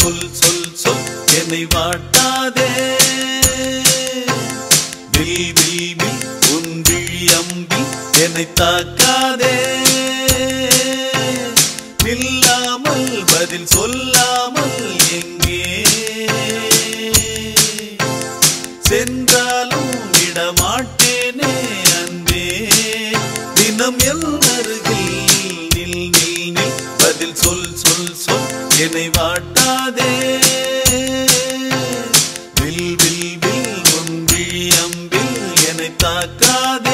சொல் சொல் சொல் என்னை வாட்டாதே வில் வில் வில் உன் விழி அம்பி என்னை தாக்காதே நில்லாமல் பதில் சொல்லாமல் எங்கே சென்றாலும் விடமாட்டேனே அன்பே தினம் என் அருகில் நில் நில் நில் பதில் சொல் சொல் சொல் என்னை வாட்டாதே வில் வில் வில் உன் விழி அம்பில் என்னை தாக்காதே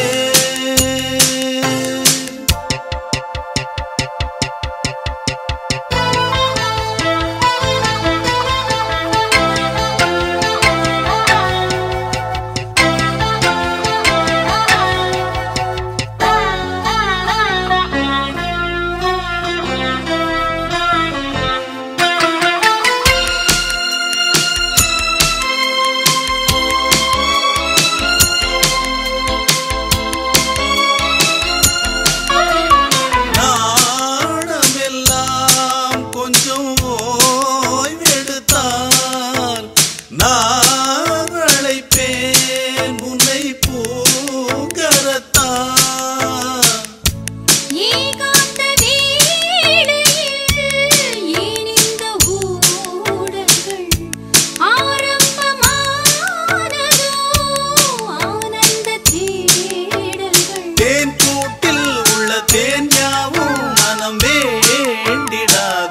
நாணமெல்லாம் கொஞ்சம் ஓய்வெடுத்தால் நான் அழைப்பேன் உன்னை பூங்கரத்தான் ஏகாந்த வேளையில் ஏன் இந்த ஊடல்கள் ஆரம்பமானதோ ஆனந்த தேடல்கள் தேன் கூட்டில் உள்ள தேன் யாவும் மனம் வேண்டிடாதோ